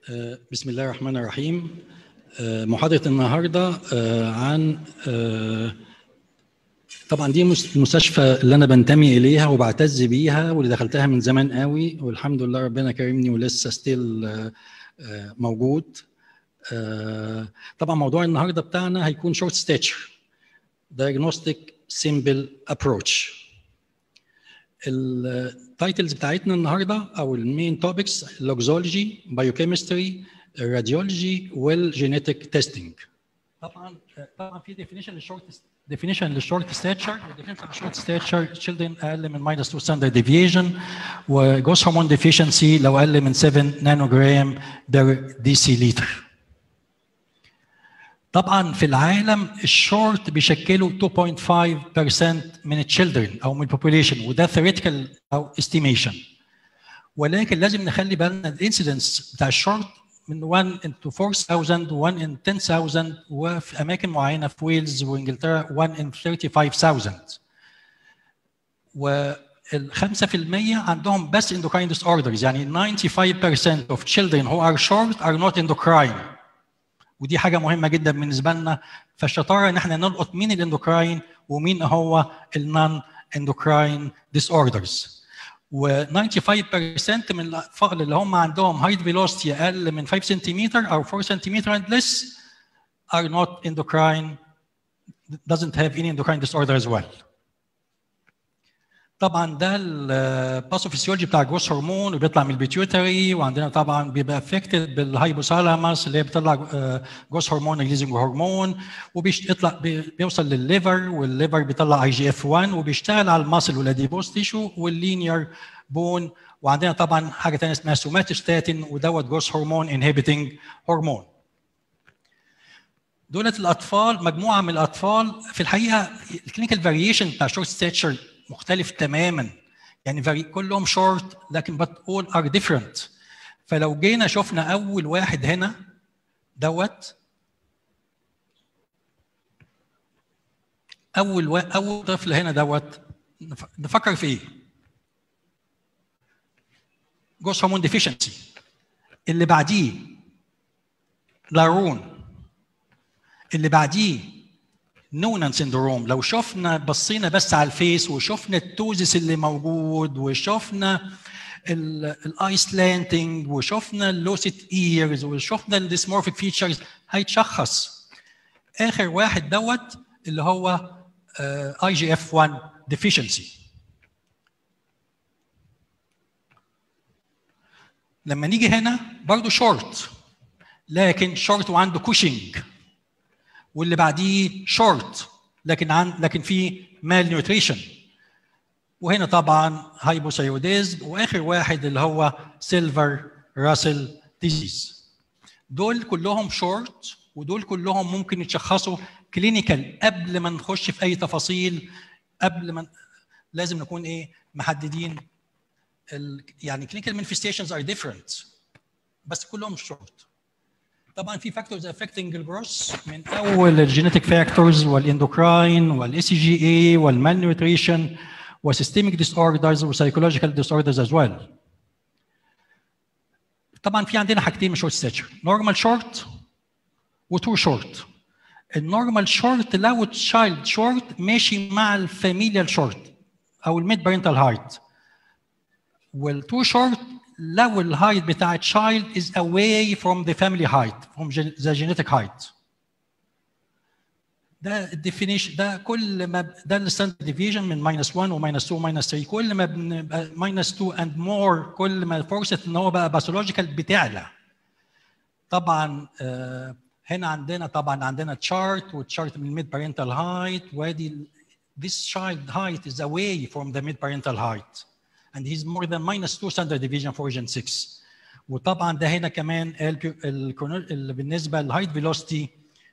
آه، بسم الله الرحمن الرحيم آه، محاضرة النهاردة آه، عن آه، طبعا دي مس- المستشفى اللي أنا بنتمي إليها وبعتز بيها واللي دخلتها من زمان قوي والحمد لله ربنا كرمني ولسه ستيل موجود آه، طبعا موضوع النهاردة بتاعنا هيكون شورت ستاتشر diagnostic simple approach التايتلز بتاعتنا النهارده او المين توبكس لوكزولوجي بايوكيمستري راديولوجي والجينيتك تيستنج طبعا طبعا في ديفينيشن للشورت ديفينيشن للشورت ستاتشر ديفينيشن للشورت ستاتشر تشيلدرن اقل من ماينس 2 ستاندرد ديفيشن وجوز هرمون ديفيشنسي لو اقل من 7 نانوجرام بير دي سي لتر طبعا في العالم الشورت بيشكلوا 2.5% من التشيلدرن او من البوبوليشن وده ثيوريتيكال او استيميشن ولكن لازم نخلي بالنا الانسيدنس بتاع الشورت من 1 into 4000 و1 in 10000 وفي اماكن معينه في ويلز وانجلترا 1 in 35000 وال 5% عندهم بس endocrine disorders يعني 95% of children who are short are not endocrine ودي حاجه مهمه جدا بالنسبه لنا فالشطاره ان احنا نلقط مين الاندوكراين ومين هو النون اندوكراين ديس اوردرز و95% من الاطفال اللي هم عندهم هايت فيلوسيتي اقل من 5 سنتيمتر او 4 سنتيمتر and less are not endocrine doesn't have any endocrine disorder as well طبعا ده الباثوفيسيولوجي بتاع الجروس هرمون وبيطلع من البيتيوتري وعندنا طبعا بيبقى افكتد بالهايبوثالاموس اللي هي بتطلع جروس هرمون ريليزنج هرمون وبيطلع بيوصل للليفر والليفر بيطلع اي جي اف 1 وبيشتغل على الماسل والاديبوس تيشو واللينير بون وعندنا طبعا حاجه ثانيه اسمها سوماتوستاتين ودوت جروس هرمون انهبيتنج هرمون دولت الاطفال مجموعه من الاطفال في الحقيقه الكلينيكال فاريشن بتاع شورت ستاتشر مختلف تماما يعني فري كلهم شورت لكن but all are different فلو جينا شفنا اول واحد هنا دوت اول و... اول طفل هنا دوت نف- نفكر في ايه؟ جوز هرمون ديفيشنسي اللي بعديه لارون اللي بعديه نونان سيندروم لو شفنا بصينا بس على الفيس وشفنا التوزس اللي موجود وشفنا الايسلانتنج وشفنا اللوسيت ايرز وشفنا الديسمورفيك فيتشرز هيتشخص اخر واحد دوت اللي هو اي جي اف 1 ديفيشنسي لما نيجي هنا برضه شورت لكن شورت وعنده كوشنج واللي بعديه شورت لكن عن لكن في مال نيوتريشن وهنا طبعا هايبوثايروديزم واخر واحد اللي هو سيلفر راسل ديزيز دول كلهم شورت ودول كلهم ممكن يتشخصوا كلينيكال قبل ما نخش في اي تفاصيل قبل ما لازم نكون ايه محددين ال... يعني كلينيكال مانيفستيشنز ار ديفرنت بس كلهم شورت طبعا في فاكتورز افكتنج الجروس من اول الجينيتك فاكتورز والاندوكراين والاي سي جي اي والمال نيوتريشن وسيستميك ديس اوردرز وسايكولوجيكال ديس اوردرز از ويل طبعا في عندنا حاجتين من شورت ستاتشر نورمال شورت وتو شورت النورمال شورت لو تشايلد شورت ماشي مع الفاميليال شورت او الميد بارنتال هايت والتو شورت لو الهايت بتاع child is away from the family height from gen- the genetic height ده الديفينيشن ده كل ما ب- ده الستاندرد ديفيجن من ماينس 1 وماينس 2 وماينس 3 كل ما بنبقى ماينس 2 اند مور كل ما فرصه ان هو بقى باثولوجيكال بتعلى طبعا آه، هنا عندنا طبعا عندنا تشارت وتشارت من الميد بارنتال هايت وادي ال- this child height is away from the mid parental height and he's more than minus 2 standard deviation for region 6 وطبعا ده هنا كمان ال- ال- ال- بالنسبه للهايت فيلوسيتي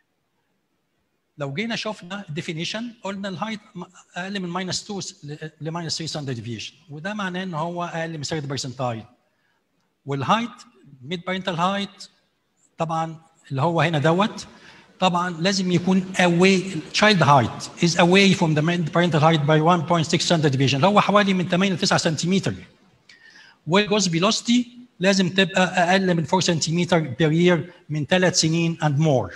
لو جينا شفنا الديفينيشن قلنا الهايت اقل من ماينس 2 لماينس 3 ستاندرد ديفيشن وده معناه ان هو اقل من 30 برسنتايل والهايت ميد بارنتال هايت طبعا اللي هو هنا دوت طبعا لازم يكون away child height is away from the parental height by 1.6 standard deviation اللي هو حوالي من 8 ل 9 سنتيمتر والجوز فيلوسيتي لازم تبقى اقل من 4 سنتيمتر بير يير من ثلاث سنين اند مور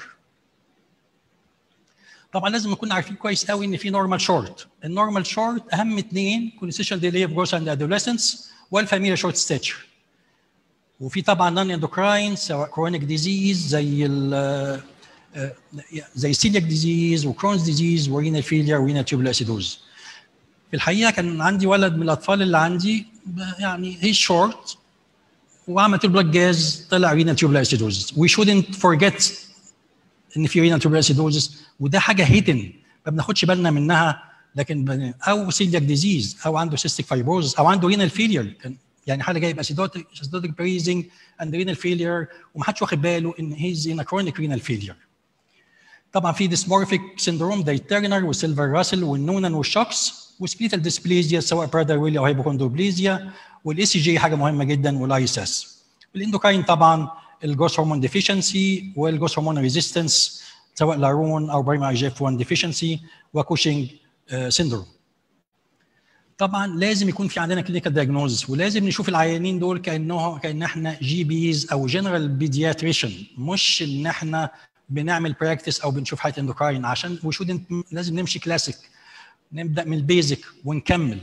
طبعا لازم نكون عارفين كويس قوي ان في نورمال شورت النورمال شورت اهم اثنين كونستيشن ديلي اوف جروث اند ادوليسنس والفاميليا شورت ستاتشر وفي طبعا نون اندوكراين سواء كرونيك ديزيز زي ال زي سيلياك ديزيز وكرونز ديزيز ورينال فيلير ورينال تيوبل اسيدوز في الحقيقه كان عندي ولد من الاطفال اللي عندي يعني هي شورت وعملت له بلاد جاز طلع رينال تيوبل اسيدوز وي شودنت فورجيت ان في رينال تيوبل اسيدوز وده حاجه هيدن ما بناخدش بالنا منها لكن او سيلياك ديزيز او عنده سيستيك فايبروز او عنده رينال فيلير كان يعني حاله جايب اسيدوتيك اسيدوتيك بريزنج اند رينال فيلير ومحدش واخد باله ان هيز ان كرونيك رينال فيلير طبعا في ديسمورفيك سيندروم زي تيرنر وسيلفر راسل والنونان والشوكس وسبليتال ديسبليزيا سواء برادر ويلي او هايبوكوندروبليزيا والاي سي جي حاجه مهمه جدا والاي اس اس الاندوكاين طبعا الجوس هرمون ديفيشنسي والجوس هرمون ريزيستنس سواء لارون او برايمري جي اف 1 ديفيشنسي وكوشنج سيندروم طبعا لازم يكون في عندنا كلينيكال دايجنوزس ولازم نشوف العيانين دول كانه كان احنا جي بيز او جنرال بيدياتريشن مش ان احنا بنعمل براكتس او بنشوف حاله اندوكراين عشان وشود لازم نمشي كلاسيك نبدا من البيزك ونكمل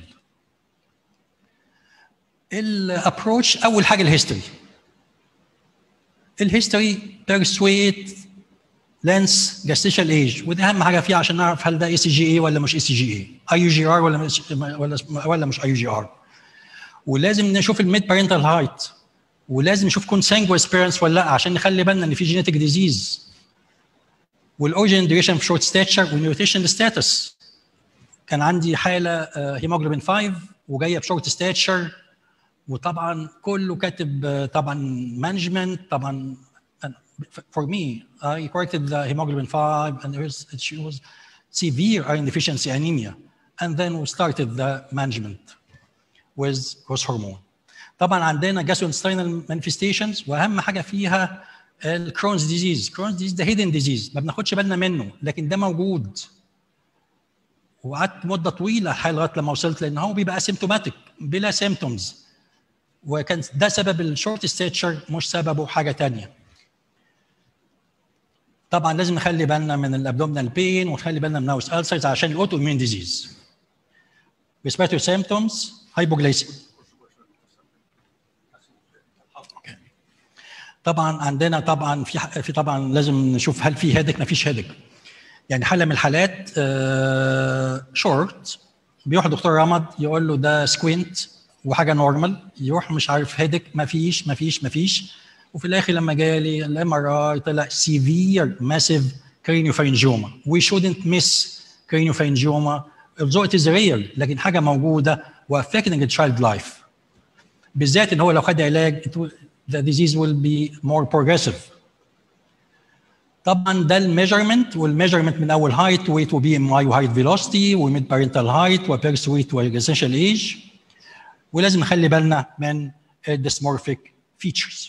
الابروتش اول حاجه الهيستوري الهيستوري بيرسويت لانس جاستيشال ايج ودي اهم حاجه فيها عشان نعرف هل ده اي سي جي اي ولا مش اي سي جي اي اي يو جي ار ولا مش ولا ولا مش اي يو جي ار ولازم نشوف الميد بارنتال هايت ولازم نشوف كونسانجوال سبيرنس ولا لا عشان نخلي بالنا ان في جينيتك ديزيز والاوريجين ديوريشن في شورت ستاتشر والنيوتريشن ستاتس كان عندي حاله هيموجلوبين 5 وجايه بشورت ستاتشر وطبعا كله كاتب طبعا مانجمنت طبعا for me I corrected the hemoglobin 5 and there was, she was severe iron deficiency anemia and then we started the management with growth hormone طبعا عندنا gastrointestinal manifestations واهم حاجه فيها الكرونز ديزيز كرونز ديزيز ده هيدن ديزيز ما بناخدش بالنا منه لكن ده موجود وقعدت مده طويله لغايه لما وصلت لان هو بيبقى اسيمتوماتيك بلا سيمتومز وكان ده سبب الشورت ستاتشر مش سببه حاجه تانية طبعا لازم نخلي بالنا من الابدومينال بين ونخلي بالنا من ناوس السرز عشان الاوتو اميون ديزيز respiratory symptoms hypoglycemia طبعا عندنا طبعا في في طبعا لازم نشوف هل في هيدك ما فيش هيدك يعني حاله من الحالات شورت بيروح دكتور رمض يقول له ده سكوينت وحاجه نورمال يروح مش عارف هيدك ما فيش ما فيش ما فيش وفي الاخر لما جالي الام ار اي طلع سيفير ماسيف كرينيوفارنجيوما وي شودنت ميس كرينيوفارنجيوما although it is rare لكن حاجه موجوده وافكتنج تشايلد لايف بالذات ان هو لو خد علاج the disease will be more progressive طبعا ده الميجرمنت والميجرمنت من اول هايت ويت وبي ام اي وهايت فيلوسيتي وميد بارنتال هايت وبيرس ويت وجستيشال ايج ولازم نخلي بالنا من الديسمورفيك فيتشرز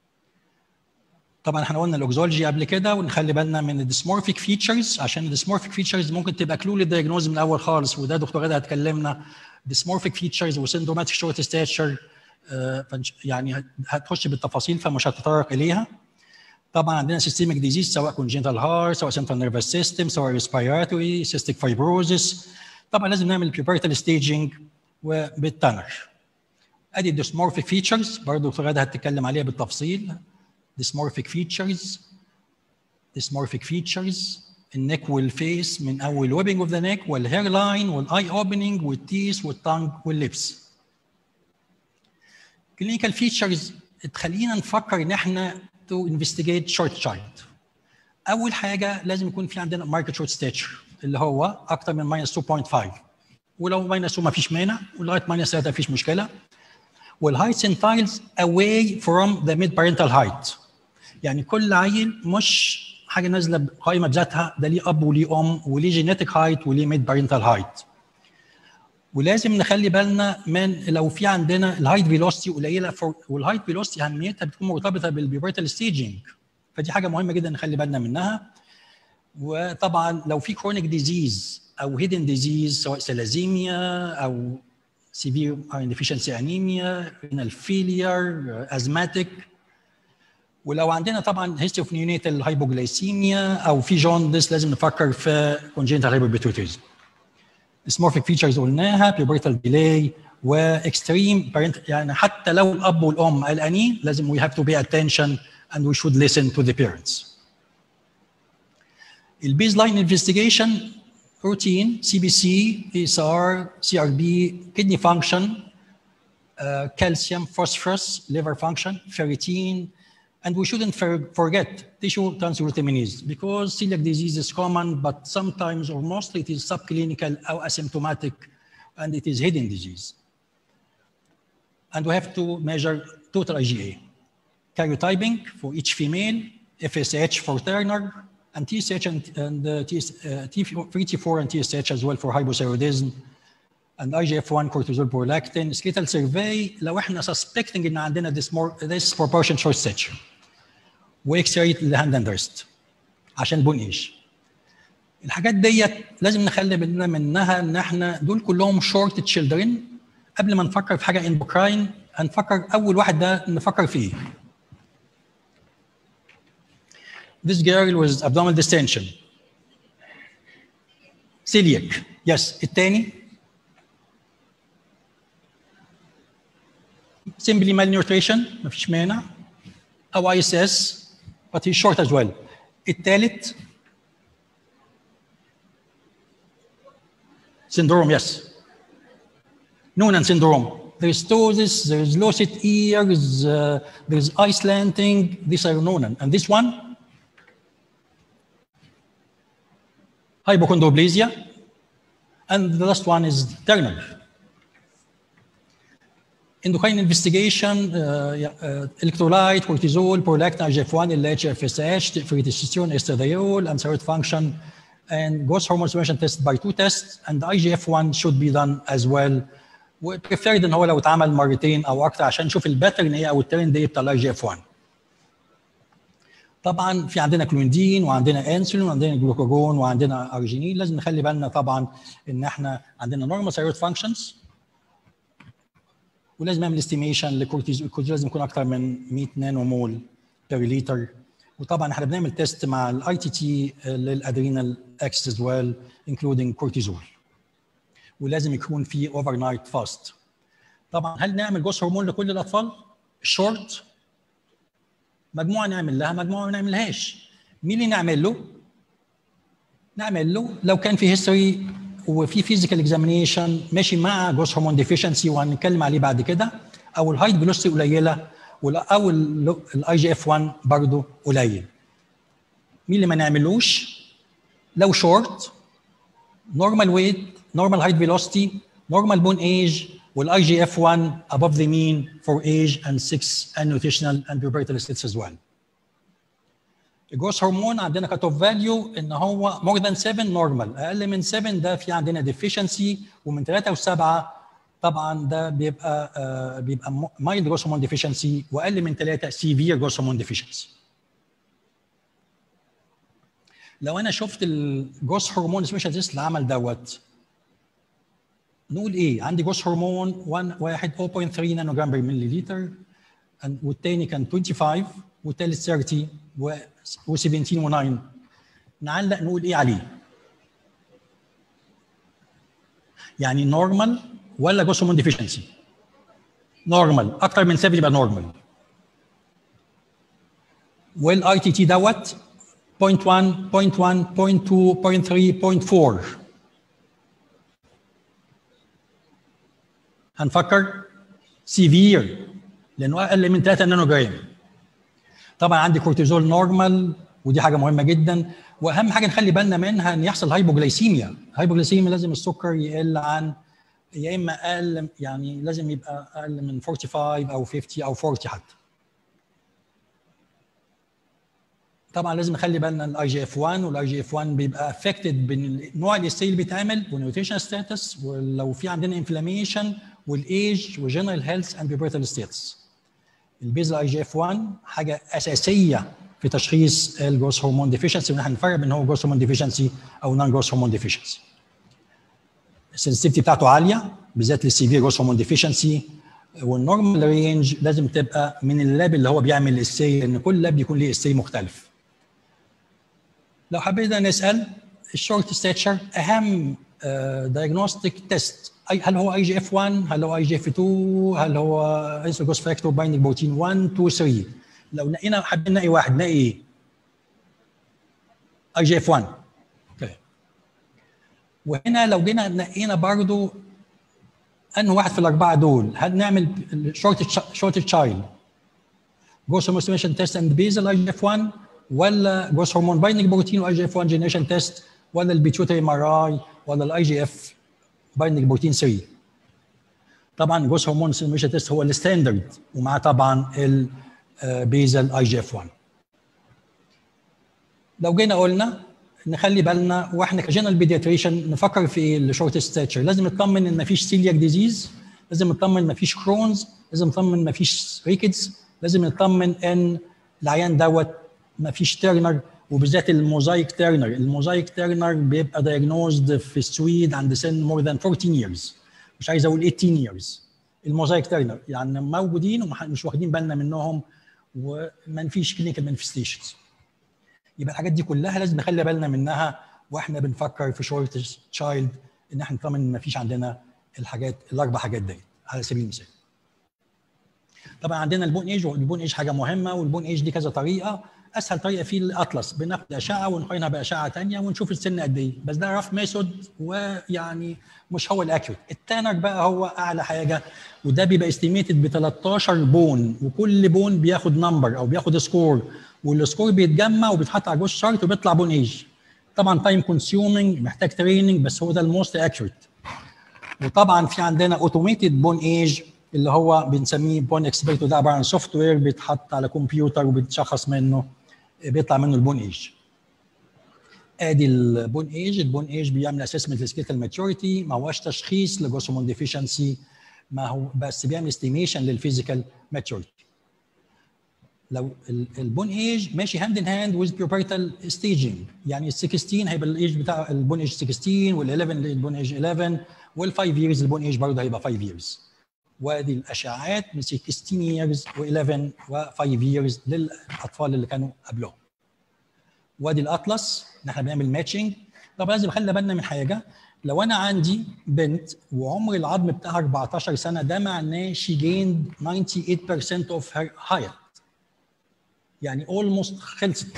طبعا احنا قلنا الاوكزولوجي قبل كده ونخلي بالنا من الديسمورفيك فيتشرز عشان الديسمورفيك فيتشرز ممكن تبقى كلو للدياجنوز من الاول خالص وده دكتور غدا هتكلمنا ديسمورفيك فيتشرز وسندروماتيك شورت ستاتشر يعني هتخش بالتفاصيل فمش هتطرق اليها طبعا عندنا سيستميك ديزيز سواء كونجنتال هارت سواء سنترال نيرفس سيستم سواء ريسبيراتوري سيستيك فايبروزس طبعا لازم نعمل بيبرتال ستيجنج وبالتنر ادي الديسمورفيك فيتشرز برضه دكتور غاده هتتكلم عليها بالتفصيل dysmorphic features dysmorphic features النك والفيس من اول ويبنج اوف ذا نيك والهير لاين والاي اوبننج والتيس والتانج واللبس كلينيكال فيتشرز تخلينا نفكر ان احنا تو انفستيجيت شورت تشايلد اول حاجه لازم يكون في عندنا ماركت شورت ستاتشر اللي هو اكتر من ماينس 2.5 ولو ماينس 2 ما فيش مانع ولغايه ماينس 3 ما فيش مشكله والهايت سنتايلز away from the mid parental height يعني كل عيل مش حاجه نازله قائمه بذاتها ده ليه اب وليه ام وليه جينيتك هايت وليه ميد بارنتال هايت ولازم نخلي بالنا من لو في عندنا الهايت فيلوسيتي قليله والهايت فيلوسيتي اهميتها بتكون مرتبطه بالبيبرتال ستيجنج فدي حاجه مهمه جدا نخلي بالنا منها وطبعا لو في كرونيك ديزيز او هيدن ديزيز سواء سلازيميا او severe iron deficiency anemia renal failure asthmatic ولو عندنا طبعا history of neonatal hypoglycemia او في جوندس لازم نفكر في congenital hyperpituitarism dysmorphic features قلناها pubertal delay واكستريم يعني حتى لو الاب والام قلقانين لازم we have to pay attention and we should listen to the parents. البيزلاين انفستيجيشن روتين سي بي سي اس ار سي ار بي كدني فانكشن calcium phosphorus liver function ferritin and we shouldn't forget tissue transglutaminase because celiac disease is common but sometimes or mostly it is subclinical or asymptomatic and it is hidden disease and we have to measure total IgA karyotyping for each female FSH for Turner and TSH and, and uh, TS, uh, T3T4 and TSH as well for hypothyroidism and IGF-1 cortisol prolactin skeletal survey لو احنا suspecting ان عندنا this more this proportion short stature واكس راي للهاند اند ريست عشان بون ايج الحاجات ديت لازم نخلي بالنا منها ان احنا دول كلهم شورت تشيلدرن قبل ما نفكر في حاجه اندوكراين هنفكر اول واحد ده نفكر فيه This girl with abdominal distension. Celiac. Yes. الثاني simply malnutrition مفيش مانع او اي اس اس but he's short as well. الثالث syndrome yes. Noonan syndrome. There's ptosis, there's lucid ears, uh, there's Icelanding, these are Noonan. And this one hypochondroplasia, and the last one is Turner. Endocrine investigation, uh, yeah, uh, electrolyte, cortisol, prolactin, IGF-1, LH, FSH, free testosterone, estradiol, and thyroid function, and growth hormone suppression tested by two tests, and IGF-1 should be done as well. وبريفيرد ان هو لو اتعمل مرتين او اكتر عشان نشوف الباترن ايه او الترند ايه بتاع الاي جي اف 1. طبعا في عندنا كلوندين وعندنا انسولين وعندنا جلوكاجون وعندنا ارجينين لازم نخلي بالنا طبعا ان احنا عندنا نورمال ثايرويد فانكشنز ولازم نعمل استيميشن للكورتيزول الكورتيزول لازم يكون اكتر من 100 نانو مول بير لتر وطبعا احنا بنعمل تيست مع الاي تي تي للادرينال اكس از ويل انكلودينج كورتيزول ولازم يكون في اوفر نايت فاست طبعا هل نعمل جوز هرمون لكل الاطفال؟ شورت مجموعه نعمل لها مجموعه ما نعملهاش مين اللي نعمل له؟ نعمل له لو كان في هيستوري وفي فيزيكال اكزامينيشن ماشي مع جوز هرمون ديفيشنسي وهنتكلم عليه بعد كده او الهايت فيلوسيتي قليله او الاي جي اف 1 برضه قليل مين اللي ما نعملوش لو شورت نورمال ويت normal height velocity, normal bone age, والاي جي اف 1 above the mean for age and sex and nutritional and pubertal states as well. الجروس هرمون عندنا كات اوف فاليو ان هو more than 7 normal اقل من 7 ده في عندنا deficiency ومن 3 و7 طبعا ده بيبقى آه بيبقى mild جروس هرمون deficiency واقل من 3 severe جروس هرمون deficiency. لو انا شفت الجروس هرمون سبيشال تيست اللي عمل دوت نقول ايه عندي جوز هرمون 1 واحد 0.3 نانو جرام بر ملي لتر والتاني كان 25 والتالت 30 و17 و9 نعلق نقول ايه عليه يعني نورمال ولا جوز هرمون ديفيشنسي نورمال اكتر من 7 يبقى نورمال والاي تي تي دوت 0.1 0.1 0.2 0.3 0.4 هنفكر سيفير لانه اقل من 3 نانو جرام طبعا عندي كورتيزول نورمال ودي حاجه مهمه جدا واهم حاجه نخلي بالنا منها ان يحصل هايبوجلايسيميا هايبوجلايسيميا لازم السكر يقل عن يا اما اقل يعني لازم يبقى اقل من 45 او 50 او 40 حتى طبعا لازم نخلي بالنا الاي جي اف 1 والاي جي اف 1 بيبقى افكتد بنوع الاستيل اللي بيتعمل والنيوتريشن ستاتس ولو في عندنا انفلاميشن والايج وجنرال هيلث اند بيبرتال ستيتس البيزل اي جي اف 1 حاجه اساسيه في تشخيص الجروس هرمون ديفيشنسي ونحن نفرق بين هو جروس هرمون ديفيشنسي او نون جروس هرمون ديفيشنسي السنسيتيفيتي بتاعته عاليه بالذات للسيفير جروس هرمون ديفيشنسي والنورمال رينج لازم تبقى من اللاب اللي هو بيعمل الاسي لان كل لاب بيكون ليه اسي مختلف لو حبينا نسال الشورت ستاتشر اهم دايجنوستيك تيست هل هو اي جي اف 1 هل هو اي جي اف 2 هل هو انسوجوس فاكتور بايندينج بروتين 1 2 3 لو نقينا حابين نلاقي واحد نلاقي ايه اي جي اف 1 اوكي وهنا لو جينا نقينا برضو انه واحد في الاربعه دول هل نعمل شورت شورت تشايلد جروس هرمون تيست اند بيزل اي جي اف 1 ولا جروس هرمون بايندينج بروتين واي جي اف 1 جينيشن تيست ولا البيتيوتري ام ار اي ولا الاي جي اف بايندينج بروتين 3 طبعا جروس هرمون سيميشن تيست هو الستاندرد ومعاه طبعا البيزل اي جي اف 1 لو جينا قلنا نخلي بالنا واحنا كجنرال بيدياتريشن نفكر في الشورت ستاتشر لازم نطمن ان مفيش سيلياك ديزيز لازم نطمن مفيش كرونز لازم نطمن مفيش ريكيدز لازم نطمن ان العيان دوت مفيش تيرنر وبالذات الموزايك تيرنر الموزايك تيرنر بيبقى دايجنوزد في السويد عند سن مور ذان 14 years مش عايز اقول 18 years الموزايك تيرنر يعني موجودين ومش واخدين بالنا منهم وما فيش كلينيكال مانيفستيشنز يبقى الحاجات دي كلها لازم نخلي بالنا منها واحنا بنفكر في شورت تشايلد ان احنا نطمن ان ما فيش عندنا الحاجات الاربع حاجات ديت على سبيل المثال. طبعا عندنا البون ايج والبون ايج حاجه مهمه والبون ايج دي كذا طريقه اسهل طريقه فيه الاطلس بناخد اشعه ونقارنها باشعه ثانيه ونشوف السن قد ايه بس ده رف ميثود ويعني مش هو الاكيوت التانر بقى هو اعلى حاجه وده بيبقى استيميتد ب 13 بون وكل بون بياخد نمبر او بياخد سكور والسكور بيتجمع وبيتحط على جوز شارت وبيطلع بون ايج طبعا تايم كونسيومينج محتاج تريننج بس هو ده الموست اكيوريت وطبعا في عندنا اوتوميتد بون ايج اللي هو بنسميه بون اكسبرت وده عباره عن سوفت وير بيتحط على كمبيوتر وبيتشخص منه بيطلع منه البون ايج ادي البون ايج البون ايج بيعمل اسسمنت للسكيلتال ماتوريتي ما هوش تشخيص لجوسومون ديفيشنسي ما هو بس بيعمل استيميشن للفيزيكال ماتوريتي لو البون ايج ماشي هاند ان هاند ويز بيوبرتال ستيجنج يعني ال 16 هيبقى الايج بتاع البون ايج 16 وال 11 البون ايج 11 وال 5 ييرز البون ايج برضه هيبقى 5 ييرز وادي الاشعاعات من 16 ييرز و11 و5 ييرز للاطفال اللي كانوا قبلهم وادي الاطلس ان احنا بنعمل ماتشنج طب لازم نخلي بالنا من حاجه لو انا عندي بنت وعمر العظم بتاعها 14 سنه ده معناه شي جيند 98% اوف هير هايت يعني اولموست خلصت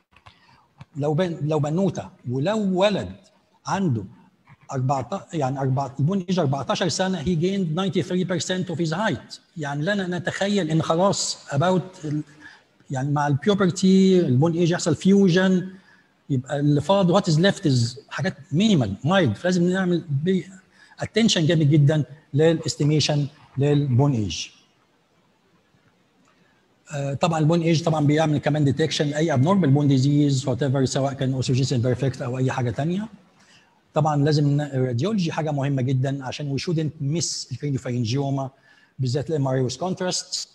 لو بن لو بنوته ولو ولد عنده 14 يعني 4 البون ايج 14 سنه هي جيند 93% اوف هيز هايت يعني لنا نتخيل ان خلاص اباوت يعني مع البيوبرتي البون ايج يحصل فيوجن يبقى اللي فاض وات از ليفت از حاجات مينيمال مايلد فلازم نعمل اتنشن جامد جدا للاستيميشن للبون ايج طبعا البون ايج طبعا بيعمل كمان ديتكشن اي ابنورمال بون ديزيز وات ايفر سواء كان اوسوجيس امبرفكت او اي حاجه ثانيه طبعا لازم الراديولوجي حاجه مهمه جدا عشان وي شودنت ميس الكرينيوفارنجيوما بالذات الام ار اي ويز كونتراست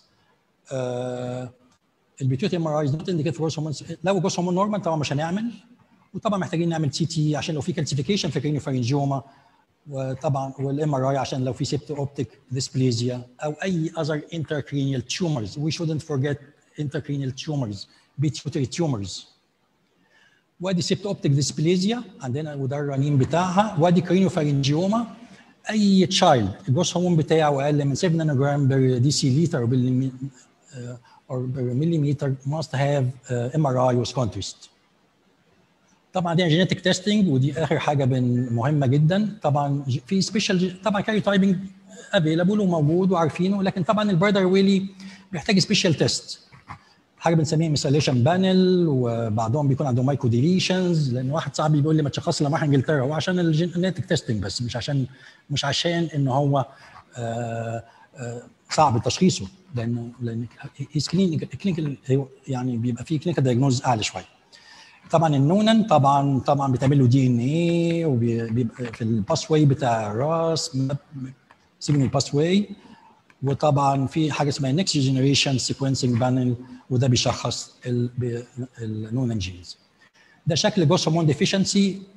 البيتيوت ام ار اي نوت انديكيت فور هرمون لو جوز هرمون نورمال طبعا مش هنعمل وطبعا محتاجين نعمل سي تي عشان لو في كالسيفيكيشن في الكرينيوفارنجيوما وطبعا والام ار اي عشان لو في سيبت اوبتيك ديسبليزيا او اي اذر intracranial tumors we shouldn't forget intracranial tumors pituitary tumors وادي سيبت اوبتيك ديسبليزيا عندنا وده الرنين بتاعها وادي كرينيوفارنجيوما اي تشايلد الجروس هرمون بتاعه اقل من 7 نانوجرام بر دي سي لتر or per millimeter must have uh, MRI with contrast. طبعا دي جينيتك تيستنج ودي اخر حاجه مهمه جدا طبعا في سبيشال طبعا كاري تايبنج افيلابل وموجود وعارفينه لكن طبعا البردر ويلي بيحتاج سبيشال تيست حاجه بنسميها ميساليشن بانل وبعضهم بيكون عندهم مايكرو ديليشنز لان واحد صاحبي بيقول لي ما تشخص لما راح انجلترا هو عشان الجينيتك تيستنج بس مش عشان مش عشان ان هو آآ آآ صعب تشخيصه لانه لان كلينيكال يعني بيبقى فيه كلينيكال دايجنوز اعلى شويه طبعا النونن طبعا طبعا بتعمل له دي ان ايه وبيبقى في الباس واي بتاع الراس سيجنال باس واي وطبعا في حاجه اسمها نكست جنريشن سيكونسنج بانل وده بيشخص النونن جينز ده شكل جوس هرمون ديفيشنسي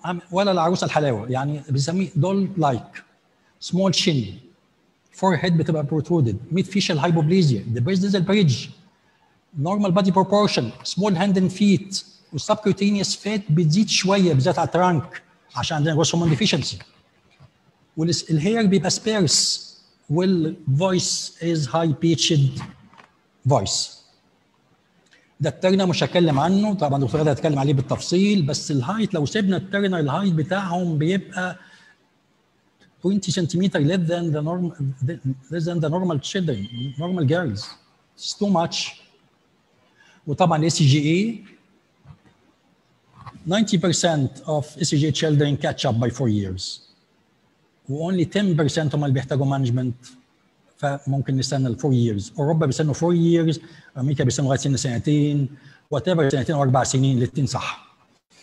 عم- ولا العروسه الحلاوه يعني بنسميه دول لايك سمول شين forehead بتبقى protruded mid facial hypoplasia the breast nasal bridge normal body proportion small hand and feet والسبكوتينيوس فات بتزيد شويه بالذات على الترانك عشان عندنا جروس هرمون ديفيشنسي والهير بيبقى سبيرس والفويس از هاي بيتشد فويس ده الترنر مش هتكلم عنه طبعا دكتور غدا هتكلم عليه بالتفصيل بس الهايت لو سيبنا الترنر الهايت بتاعهم بيبقى 20 centimeter less than the normal less than the normal children normal girls it's too much وطبعا الاس جي اي 90% of SCG children catch up by four years وonly 10% هم اللي بيحتاجوا مانجمنت فممكن نستنى ال 4 years اوروبا بيستنوا 4 years امريكا بيستنوا لغايه سن سنتين وات ايفر سنتين او اربع سنين الاثنين صح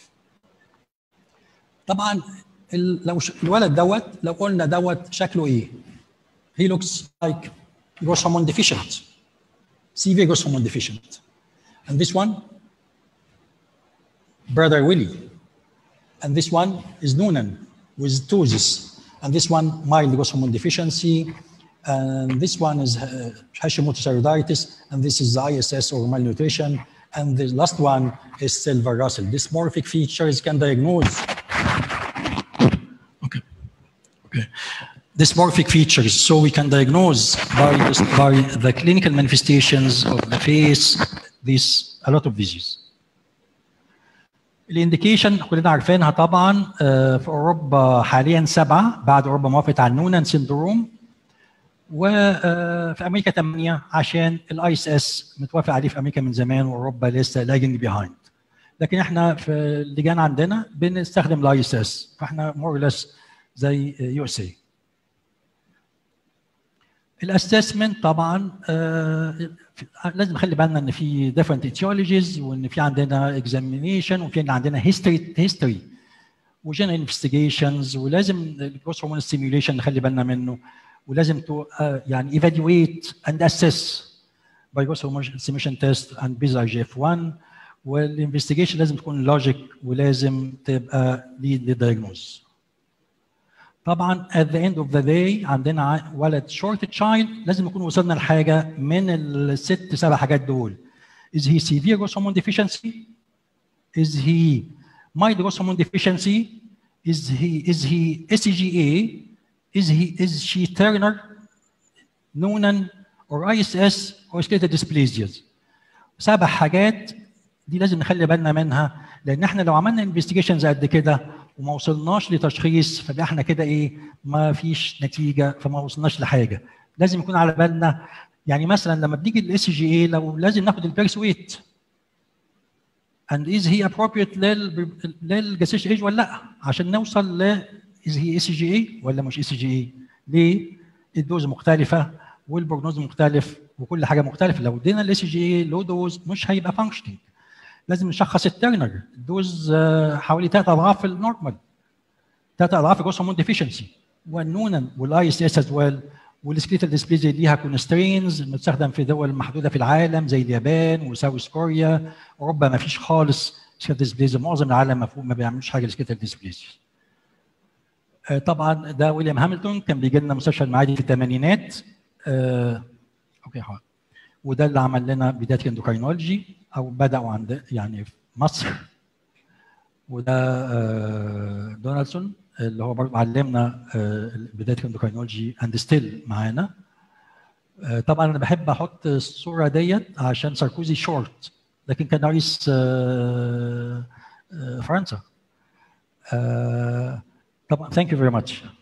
طبعا ال- لو ش- الولد دوت لو قلنا دوت شكله ايه؟ he looks like growth hormone deficient severe growth hormone deficient and this one brother Willie and this one is Noonan with ptosis and this one mild growth hormone deficiency and this one is uh, Hashimoto's thyroiditis and this is the ISS or malnutrition and the last one is silver russell dysmorphic features can diagnose okay okay dysmorphic features so we can diagnose by, this, by the clinical manifestations of the face this a lot of disease الانديكيشن كلنا عارفينها طبعا آه، في اوروبا حاليا سبعه بعد اوروبا موافقه على النونان سيندروم وفي امريكا ثمانيه عشان الاي اس اس متوافق عليه في امريكا من زمان واوروبا لسه لاجنج بيهايند لكن احنا في اللجان عندنا بنستخدم الاي اس اس فاحنا مور لس زي يو اس اي الاسسمنت طبعا آه، لازم نخلي بالنا ان في different etiologies وان في عندنا examination وفي عندنا history history وجنرال انفستيجيشنز ولازم الجروس هرمون ستيميوليشن نخلي بالنا منه ولازم تو آه، يعني evaluate and assess by growth hormone stimulation test and بيزا جي اف 1 والانفستيجيشن لازم تكون لوجيك ولازم تبقى للدايجنوز طبعا at the end of the day عندنا ع- ولد short child لازم نكون وصلنا لحاجه من الست سبع حاجات دول is he severe growth hormone deficiency is he mild growth hormone deficiency is he is he SCGA is he is she Turner Noonan or ISS or skeletal dysplasias سبع حاجات دي لازم نخلي بالنا منها لان احنا لو عملنا انفستيجيشنز قد كده وما وصلناش لتشخيص فبقى احنا كده ايه ما فيش نتيجه فما وصلناش لحاجه لازم يكون على بالنا يعني مثلا لما بنيجي الاس جي اي لو لازم ناخد البيرس ويت and is he appropriate لل للجستيشن ايج ولا لا عشان نوصل ل is he اس جي اي ولا مش اس جي اي ليه الدوز مختلفه والبروجنوز مختلف وكل حاجه مختلفه لو ادينا الاس جي اي لو دوز مش هيبقى فانكشنينج لازم نشخص الترنر الدوز آه، حوالي ثلاث اضعاف النورمال ثلاث اضعاف الجروس هرمون ديفيشنسي والنونن والاي اس اس از ويل والسكليتال ديسبليزي ليها كونسترينز بتستخدم في دول محدوده في العالم زي اليابان وساوث كوريا اوروبا ما فيش خالص سكليتال ديسبليزي معظم العالم مفهوم ما بيعملوش حاجه للسكليتال ديسبليزي آه، طبعا ده ويليام هامilton كان بيجي لنا مستشفى المعادي في الثمانينات آه، اوكي حاضر وده اللي عمل لنا بدايه الاندوكاينولوجي او بداوا عند يعني في مصر وده آه، دونالدسون اللي هو برضه علمنا آه، بدايه الاندوكاينولوجي اند ستيل معانا آه، طبعا انا بحب احط الصوره ديت عشان ساركوزي شورت لكن كان رئيس آه، آه، فرنسا آه، طبعا ثانك يو فيري ماتش